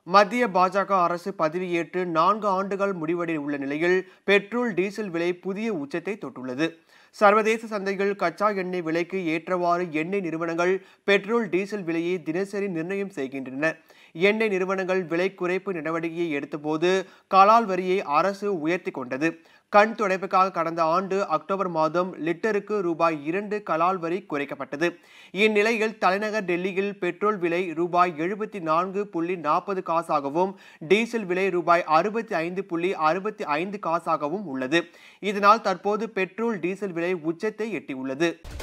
மத்திய பாஜக அரசு பதவியேற்று நான்கு ஆண்டுகள் முடிவடைய உள்ள நிலையில் பெட்ரோல் டீசல் விலை புதிய உச்சத்தை தொட்டுள்ளது சர்வதேச சந்தைகள் கச்சா எண்ணெய் விலைக்கு ஏற்றவாறு எண்ணெய் நிறுவனங்கள் பெட்ரோல் டீசல் விலையை தினசரி நிர்ணயம் செய்கின்றன எண்ணெய் நிறுவனங்கள் விலை குறைப்பு நடவடிக்கையை எடுத்தபோது கலால் வரியை அரசு உயர்த்தி கொண்டது கண் துடைப்புக்காக கடந்த ஆண்டு அக்டோபர் மாதம் லிட்டருக்கு ரூபாய் இரண்டு கலால் வரி குறைக்கப்பட்டது இந்நிலையில் தலைநகர் டெல்லியில் பெட்ரோல் விலை ரூபாய் எழுபத்தி நான்கு புள்ளி நாற்பது காசாகவும் டீசல் விலை ரூபாய் அறுபத்தி ஐந்து புள்ளி அறுபத்தி ஐந்து காசாகவும் உள்ளது இதனால் தற்போது பெட்ரோல் டீசல் விலை உச்சத்தை எட்டியுள்ளது